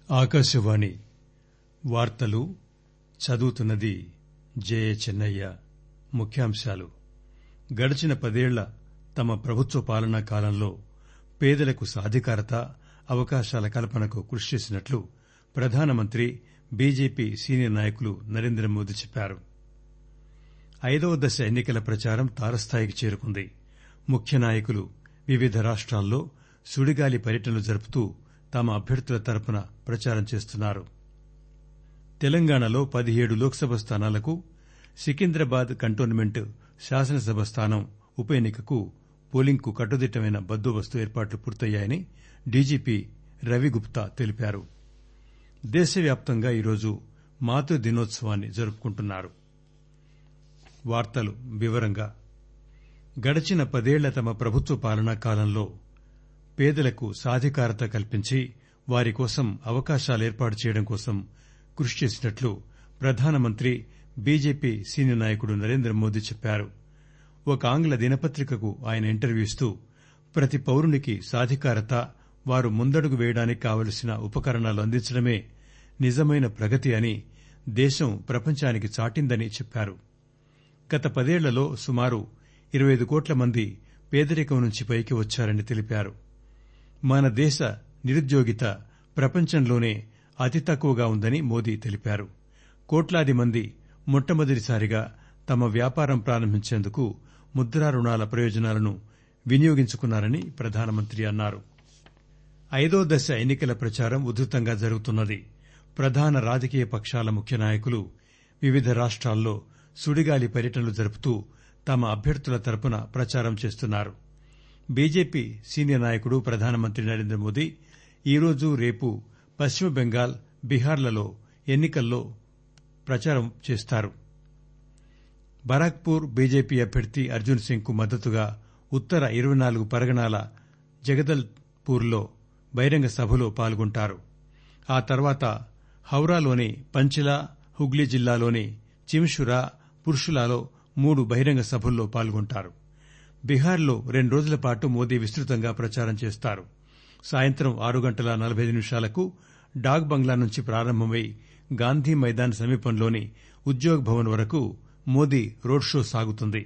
ఆకాశవాణి వార్తలు చదువుతున్నది జయ చెన్నయ్య ముఖ్యాంశాలు గడచిన పదేళ్ల తమ ప్రభుత్వ పాలనా కాలంలో పేదలకు సాధికారత అవకాశాల కల్పనకు కృషి చేసినట్లు ప్రధానమంత్రి బీజేపీ సీనియర్ నాయకులు నరేంద్రమోదీ చెప్పారు ఐదవ దశ ఎన్నికల ప్రచారం తారస్థాయికి చేరుకుంది ముఖ్య నాయకులు వివిధ రాష్టాల్లో సుడిగాలి పర్యటనలు జరుపుతూ తమ అభ్యర్థుల తరపున ప్రచారం చేస్తున్నారు తెలంగాణలో పదిహేడు లోక్సభ స్థానాలకు సికింద్రాబాద్ కంటోన్మెంట్ శాసనసభ స్థానం ఉప ఎన్నికకు పోలింగ్ కు కట్టుదిట్టమైన బందోబస్తు ఏర్పాట్లు పూర్తయ్యాయని డీజీపీ రవిగుప్తా తెలిపారు దేశవ్యాప్తంగా ఈరోజు మాతృ దినోత్సవాన్ని జరుపుకుంటున్నారు గడచిన పదేళ్ల తమ ప్రభుత్వ పాలనా కాలంలో పేదలకు సాధికారత కల్పించి వారి కోసం అవకాశాలు ఏర్పాటు చేయడం కోసం కృషి చేసినట్లు ప్రధానమంత్రి బీజేపీ సీనియర్ నాయకుడు నరేంద్రమోదీ చెప్పారు ఒక ఆంగ్ల దినపత్రికకు ఆయన ఇంటర్వ్యూ ఇస్తూ ప్రతి పౌరునికి సాధికారత వారు ముందడుగు వేయడానికి కావలసిన ఉపకరణాలు అందించడమే నిజమైన ప్రగతి అని దేశం ప్రపంచానికి చాటిందని చెప్పారు గత పదేళ్లలో సుమారు ఇరవై ఐదు కోట్ల మంది పేదరికం నుంచి పైకి వచ్చారని తెలిపారు మన దేశ నిరుద్యోగిత ప్రపంచంలోనే అతి తక్కువగా ఉందని మోదీ తెలిపారు కోట్లాది మంది మొట్టమొదటిసారిగా తమ వ్యాపారం ప్రారంభించేందుకు ముద్రా రుణాల ప్రయోజనాలను వినియోగించుకున్నారని ప్రధానమంత్రి అన్నారు ఐదో దశ ఎన్నికల ప్రచారం ఉధృతంగా జరుగుతున్నది ప్రధాన రాజకీయ పక్షాల ముఖ్య నాయకులు వివిధ రాష్టాల్లో సుడిగాలి పర్యటనలు జరుపుతూ తమ అభ్యర్థుల తరపున ప్రచారం చేస్తున్నారు బీజేపీ సీనియర్ నాయకుడు ప్రధానమంత్రి నరేంద్రమోదీ ఈరోజు రేపు పశ్చిమ బెంగాల్ బీహార్లలో ఎన్నికల్లో ప్రచారం చేస్తారు బరాక్పూర్ బీజేపీ అభ్యర్థి అర్జున్ సింగ్ కు మద్దతుగా ఉత్తర ఇరవై నాలుగు పరగణాల జగదల్పూర్ లో బహిరంగ సభలో పాల్గొంటారు ఆ తర్వాత హౌరాలోని పంచిల హుగ్లీ జిల్లాలోని చిమ్షురా పురుషులాలో మూడు బహిరంగ సభల్లో పాల్గొంటారు బీహార్లో రెండు రోజుల పాటు మోదీ విస్తృతంగా ప్రచారం చేస్తారు సాయంత్రం ఆరు గంటల నలబై ఐదు నిమిషాలకు డాక్ బంగ్లా నుంచి ప్రారంభమై గాంధీ మైదాన్ సమీపంలోని ఉద్యోగ్ భవన్ వరకు మోదీ రోడ్ షో సాగుతుంది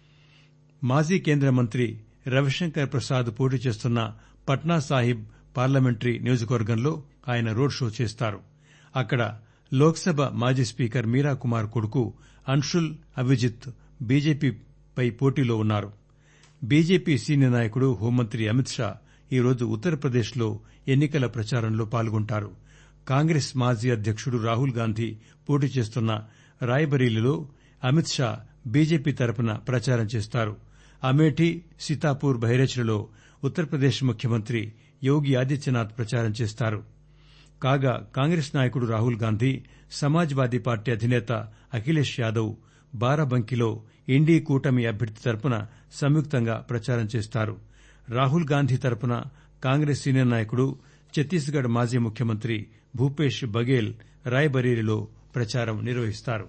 మాజీ కేంద్ర మంత్రి రవిశంకర్ ప్రసాద్ పోటీ చేస్తున్న పట్నా సాహిబ్ పార్లమెంటరీ నియోజకవర్గంలో ఆయన రోడ్ షో చేస్తారు అక్కడ లోక్ సభ మాజీ స్పీకర్ మీరా కుమార్ కొడుకు అన్షుల్ అభిజిత్ బీజేపీపై పోటీలో ఉన్నారు బీజేపీ సీనియర్ నాయకుడు హోంమంత్రి అమిత్ షా ఈరోజు ఉత్తరప్రదేశ్ లో ఎన్నికల ప్రచారంలో పాల్గొంటారు కాంగ్రెస్ మాజీ అధ్యకుడు రాహుల్ గాంధీ పోటీ చేస్తున్న రాయ్బరేలీలో అమిత్ షా బీజేపీ తరపున ప్రచారం చేస్తారు అమేఠీ సీతాపూర్ బహ్రెచ్లలో ఉత్తరప్రదేశ్ ముఖ్యమంత్రి యోగి ఆదిత్యనాథ్ ప్రచారం చేస్తారు కాగా కాంగ్రెస్ నాయకుడు రాహుల్ గాంధీ సమాజ్ వాదీ పార్టీ అధినేత అఖిలేష్ యాదవ్ బారాబంకీలో ఇండీ కూటమి అభ్యర్థి తరపున సంయుక్తంగా ప్రచారం చేస్తారు రాహుల్ గాంధీ తరపున కాంగ్రెస్ సీనియర్ నాయకుడు ఛత్తీస్ గఢ్ మాజీ ముఖ్యమంత్రి భూపేష్ బఘేల్ రాయ్బరేలీలో ప్రచారం నిర్వహిస్తారు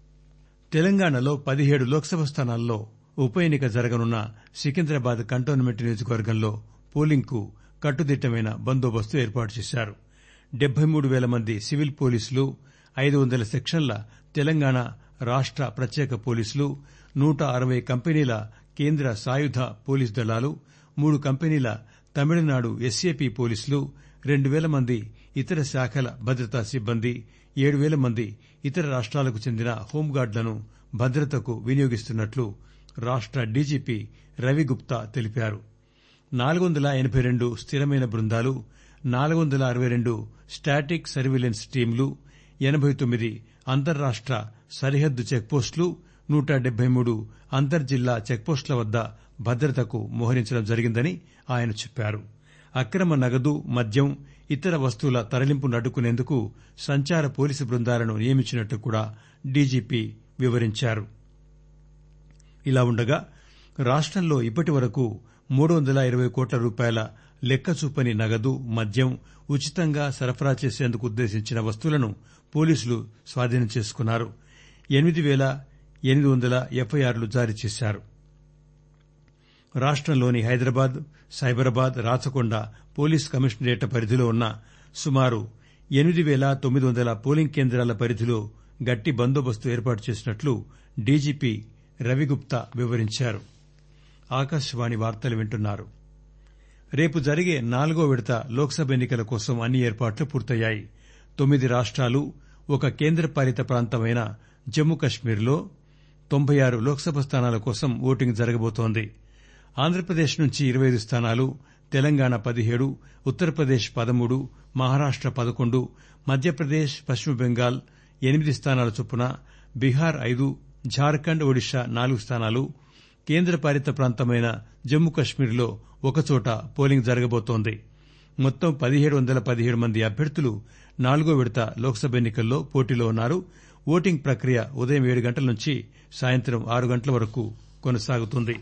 తెలంగాణలో పదిహేడు లోక్సభ స్థానాల్లో ఉప ఎన్నిక జరగనున్న సికింద్రాబాద్ కంటోన్మెంట్ నియోజకవర్గంలో పోలింగ్ కు కట్టుదిట్టమైన బందోబస్తు ఏర్పాటు చేశారు డెబ్బై మూడు పేల మంది సివిల్ పోలీసులు ఐదు వందల సెక్షన్ల తెలంగాణ రాష్ట ప్రత్యేక పోలీసులు నూట అరవై కంపెనీల కేంద్ర సాయుధ పోలీసు దళాలు మూడు కంపెనీల తమిళనాడు ఎస్ఏపీ పోలీసులు రెండు పేల మంది ఇతర శాఖల భద్రతా సిబ్బంది ఏడు పేల మంది ఇతర రాష్టాలకు చెందిన హోంగార్డులను భద్రతకు వినియోగిస్తున్నట్లు రాష్ట డీజీపీ రవిగుప్తా తెలిపారు నాలుగు వందల ఎనబై రెండు స్థిరమైన బృందాలు నాలుగు వందల అరవై రెండు స్టాటిక్ సర్వీలెన్స్ టీంలు ఎనబై తొమ్మిది అంతర్రాష్ట సరిహద్దు చెక్పోస్టులు నూట డెబ్బై మూడు అంతర్జిల్లా చెక్పోస్టుల వద్ద భద్రతకు మోహరించడం జరిగిందని ఆయన చెప్పారు అక్రమ నగదు మద్యం ఇతర వస్తువుల తరలింపును అడ్డుకునేందుకు సంచార పోలీసు బృందాలను నియమించినట్లు కూడా డీజీపీ వివరించారు ఇలా ఉండగా రాష్టంలో ఇప్పటి వరకు మూడు వందల ఇరవై కోట్ల రూపాయల లెక్కచూపని నగదు మద్యం ఉచితంగా సరఫరా చేసేందుకు ఉద్దేశించిన వస్తువులను పోలీసులు స్వాధీనం చేసుకున్నారు ఎనిమిది పేల ఎనిమిది వందల ఎఫ్ఐఆర్లు జారీ చేశారు రాష్టంలోని హైదరాబాద్ సైబరాబాద్ రాచకొండ పోలీస్ కమిషనరేట్ల పరిధిలో ఉన్న సుమారు ఎనిమిది పేల తొమ్మిది వందల పోలింగ్ కేంద్రాల పరిధిలో గట్టి బందోబస్తు ఏర్పాటు చేసినట్లు డీజీపీ రవిగుప్తా వివరించారు ఆకాశవాణి వార్తలు వింటున్నారు రేపు జరిగే నాలుగో విడత లోక్సభ ఎన్నికల కోసం అన్ని ఏర్పాట్లు పూర్తయ్యాయి తొమ్మిది రాష్టాలు ఒక కేంద్రపాలిత ప్రాంతమైన జమ్మూ కశ్మీర్లో తొంభై ఆరు లోక్సభ స్థానాల కోసం ఓటింగ్ జరగబోతోంది ఆంధ్రప్రదేశ్ నుంచి ఇరవై ఐదు స్థానాలు తెలంగాణ పదిహేడు ఉత్తరప్రదేశ్ పదమూడు మహారాష్ట పదకొండు మధ్యప్రదేశ్ పశ్చిమ బెంగాల్ ఎనిమిది స్థానాల చొప్పున బీహార్ ఐదు ఝార్ఖండ్ ఒడిశా నాలుగు స్థానాలు కేంద్రపాలిత ప్రాంతమైన జమ్మూ కశ్మీర్లో ఒకచోట పోలింగ్ జరగబోతోంది మొత్తం పదిహేడు వందల పదిహేడు మంది అభ్యర్థులు నాలుగో విడత లోక్సభ ఎన్నికల్లో పోటీలో ఉన్నారు ఓటింగ్ ప్రక్రియ ఉదయం ఏడు గంటల నుంచి సాయంత్రం ఆరు గంటల వరకు కొనసాగుతుంది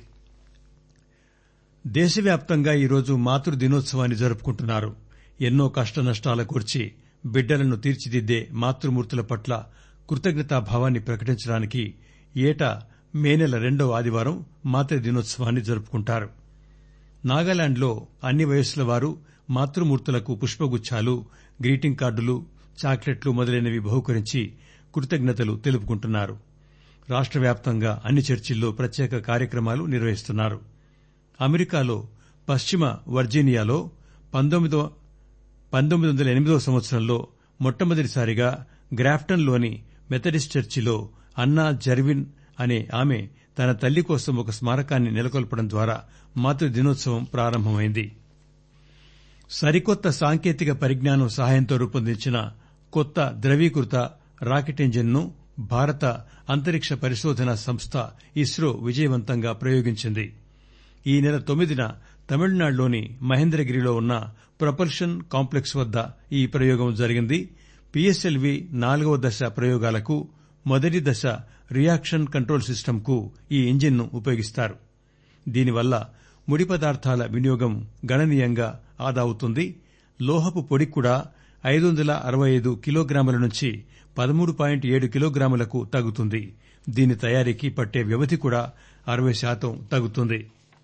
దేశవ్యాప్తంగా ఈరోజు మాతృ దినోత్సవాన్ని జరుపుకుంటున్నారు ఎన్నో కష్టనష్టాల కూర్చి బిడ్డలను తీర్చిదిద్దే మాతృమూర్తుల పట్ల కృతజ్ఞతాభావాన్ని ప్రకటించడానికి ఏటా మే నెల రెండవ ఆదివారం మాతృ దినోత్సవాన్ని జరుపుకుంటారు నాగాలాండ్లో అన్ని వయస్సుల వారు మాతృమూర్తులకు పుష్పగుచ్చాలు గ్రీటింగ్ కార్డులు చాక్లెట్లు మొదలైనవి బహుకరించి కృతజ్ఞతలు తెలుపుకుంటున్నారు రాష్ట వ్యాప్తంగా అన్ని చర్చిల్లో ప్రత్యేక కార్యక్రమాలు నిర్వహిస్తున్నారు అమెరికాలో పశ్చిమ వర్జీనియాలో పంతొమ్మిది వందల ఎనిమిదో సంవత్సరంలో మొట్టమొదటిసారిగా గ్రాఫ్టన్లోని మెథడిస్ట్ చర్చిలో అన్నా జర్విన్ అనే ఆమె తన తల్లి కోసం ఒక స్మారకాన్ని నెలకొల్పడం ద్వారా మాతృ దినోత్సవం ప్రారంభమైంది సరికొత్త సాంకేతిక పరిజ్ఞానం సహాయంతో రూపొందించిన కొత్త ద్రవీకృత రాకెట్ ఇంజిన్ ను భారత అంతరిక్ష పరిశోధన సంస్థ ఇస్రో విజయవంతంగా ప్రయోగించింది ఈ నెల తొమ్మిదిన తమిళనాడులోని మహేంద్రగిరిలో ఉన్న ప్రొపల్షన్ కాంప్లెక్స్ వద్ద ఈ ప్రయోగం జరిగింది పీఎస్ఎల్వీ నాలుగవ దశ ప్రయోగాలకు మొదటి దశ రియాక్షన్ కంట్రోల్ సిస్టమ్ కు ఈ ఇంజిన్ ను ఉపయోగిస్తారు దీనివల్ల ముడి పదార్థాల వినియోగం గణనీయంగా ఆదా అవుతుంది లోహపు పొడి కూడా ఐదు వందల అరవై ఐదు కిలోగ్రాముల నుంచి పదమూడు పాయింట్ ఏడు కిలోగ్రాములకు తగ్గుతుంది దీని తయారీకి పట్టే వ్యవధి కూడా అరవై శాతం తగ్గుతుంది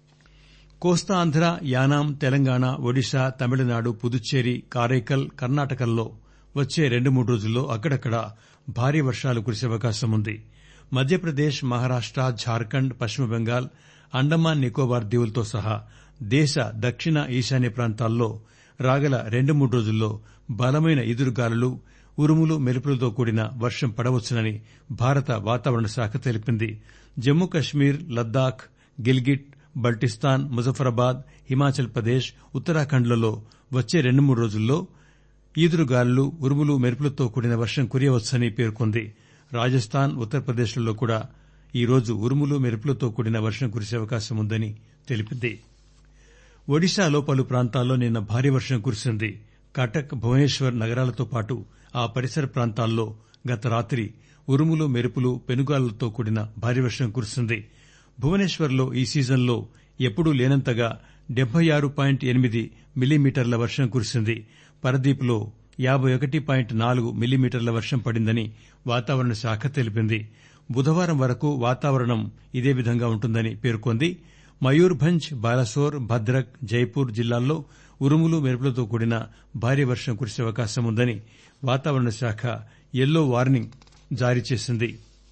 కోస్తాంధ్ర యానాం తెలంగాణ ఒడిశా తమిళనాడు పుదుచ్చేరి కారైకల్ కర్ణాటకల్లో వచ్చే రెండు మూడు రోజుల్లో అక్కడక్కడ భారీ వర్షాలు కురిసే అవకాశం ఉంది మధ్యప్రదేశ్ మహారాష్ట ఝార్ఖండ్ పశ్చిమ బెంగాల్ అండమాన్ నికోబార్ దీవులతో సహా దేశ దక్షిణ ఈశాన్య ప్రాంతాల్లో రాగల రెండు మూడు రోజుల్లో బలమైన ఈదురుగాలులు ఉరుములు మెరుపులతో కూడిన వర్షం పడవచ్చునని భారత వాతావరణ శాఖ తెలిపింది జమ్మూ కశ్మీర్ లద్దాఖ్ గిల్గిట్ బల్టిస్తాన్ ముజఫరాబాద్ హిమాచల్ ప్రదేశ్ ఉత్తరాఖండ్లలో వచ్చే రెండు మూడు రోజుల్లో ఈదురుగాలులు ఉరుములు మెరుపులతో కూడిన వర్షం కురియవచ్చని పేర్కొంది రాజస్థాన్ ఉత్తరప్రదేశ్లలో కూడా ఈరోజు ఉరుములు మెరుపులతో కూడిన వర్షం కురిసే అవకాశం ఉందని తెలిపింది ఒడిశాలో పలు ప్రాంతాల్లో నిన్న భారీ వర్షం కురిసింది కటక్ భువనేశ్వర్ నగరాలతో పాటు ఆ పరిసర ప్రాంతాల్లో గత రాత్రి ఉరుములు మెరుపులు పెనుగాలులతో కూడిన భారీ వర్షం కురిసింది భువనేశ్వర్లో ఈ సీజన్లో ఎప్పుడూ లేనంతగా డెబ్బై ఆరు పాయింట్ ఎనిమిది మిల్లీమీటర్ల వర్షం కురిసింది పరదీప్లో యాబై ఒకటి పాయింట్ నాలుగు మిల్లీమీటర్ల వర్షం పడిందని వాతావరణ శాఖ తెలిపింది బుధవారం వరకు వాతావరణం ఇదే విధంగా ఉంటుందని పేర్కొంది మయూర్భంజ్ బాలసోర్ భద్రక్ జైపూర్ జిల్లాల్లో ఉరుములు మెరుపులతో కూడిన భారీ వర్షం కురిసే అవకాశం ఉందని వాతావరణ శాఖ యెల్లో వార్నింగ్ జారీ చేసింది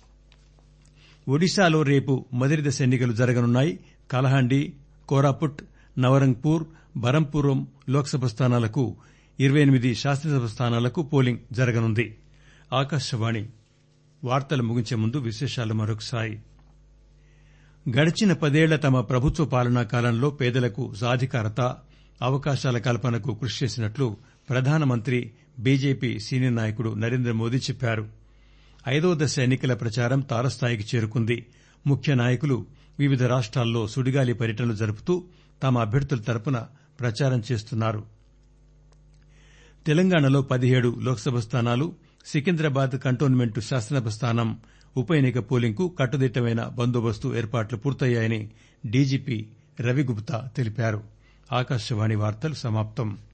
ఒడిశాలో రేపు మొదటి దశ ఎన్నికలు జరగనున్నాయి కలహండి కోరాపుట్ నవరంగ్పూర్ బరంపురం లోక్సభ స్థానాలకు ఇరవై ఎనిమిది శాసనసభ స్థానాలకు పోలింగ్ జరగనుంది ఆకాశవాణి వార్తలు ముగించే ముందు విశేషాలు మరొకసారి గడిచిన పదేళ్ల తమ ప్రభుత్వ పాలనా కాలంలో పేదలకు సాధికారత అవకాశాల కల్పనకు కృషి చేసినట్లు ప్రధానమంత్రి బీజేపీ సీనియర్ నాయకుడు నరేంద్ర మోదీ చెప్పారు ఐదో దశ ఎన్నికల ప్రచారం తారస్థాయికి చేరుకుంది ముఖ్య నాయకులు వివిధ రాష్ట్రాల్లో సుడిగాలి పర్యటనలు జరుపుతూ తమ అభ్యర్థుల తరపున ప్రచారం చేస్తున్నారు తెలంగాణలో పదిహేడు లోక్సభ స్థానాలు సికింద్రాబాద్ కంటోన్మెంట్ శాసనసభ స్థానం ఉప ఎన్నిక పోలింగ్ కు కట్టుదిట్టమైన బందోబస్తు ఏర్పాట్లు పూర్తయ్యాయని డీజీపీ రవిగుప్తా తెలిపారు ఆకాశవాణి వార్తలు సమాప్తం